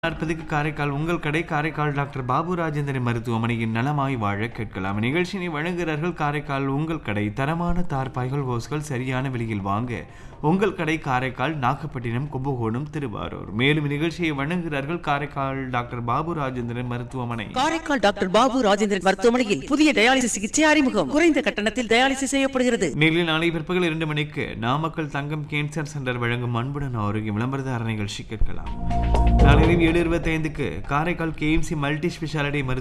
நாற்பதுக்கு காரைக்கால் உங்கள் கடை காரைக்கால் டாக்டர் பாபு ராஜேந்திரன் மருத்துவமனையின் நலமாய் வாழ கேட்கலாம் நிகழ்ச்சியை வழங்குகிறார்கள் காரைக்கால் உங்கள் கடை தரமான தார்பாய்கள் ஹோஸ்கள் சரியான விலையில் வாங்க உங்கள் கடை காரைக்கால் நாகப்பட்டினம் கும்பகோணம் திருவாரூர் மேலும் நிகழ்ச்சியை வழங்குகிறார்கள் காரைக்கால் டாக்டர் பாபு ராஜேந்திரன் மருத்துவமனை காரைக்கால் டாக்டர் பாபு ராஜேந்திரன் மருத்துவமனையில் புதிய டயாலிசிஸ் சிகிச்சை அறிமுகம் குறைந்த கட்டணத்தில் டயாலிசிஸ் செய்யப்படுகிறது நெல்லில் நாளை பிற்பகல் இரண்டு மணிக்கு நாமக்கல் தங்கம் கேன்சர் சென்டர் வழங்கும் அன்புடன் ஆரோக்கியம் விளம்பரதார நிகழ்ச்சி கேட்கலாம் நாளை ஏழு இருபத்தைந்துக்கு காரைக்கால் கேஎம்சி மல்டி ஸ்பெஷாலிட்டி மருத்துவ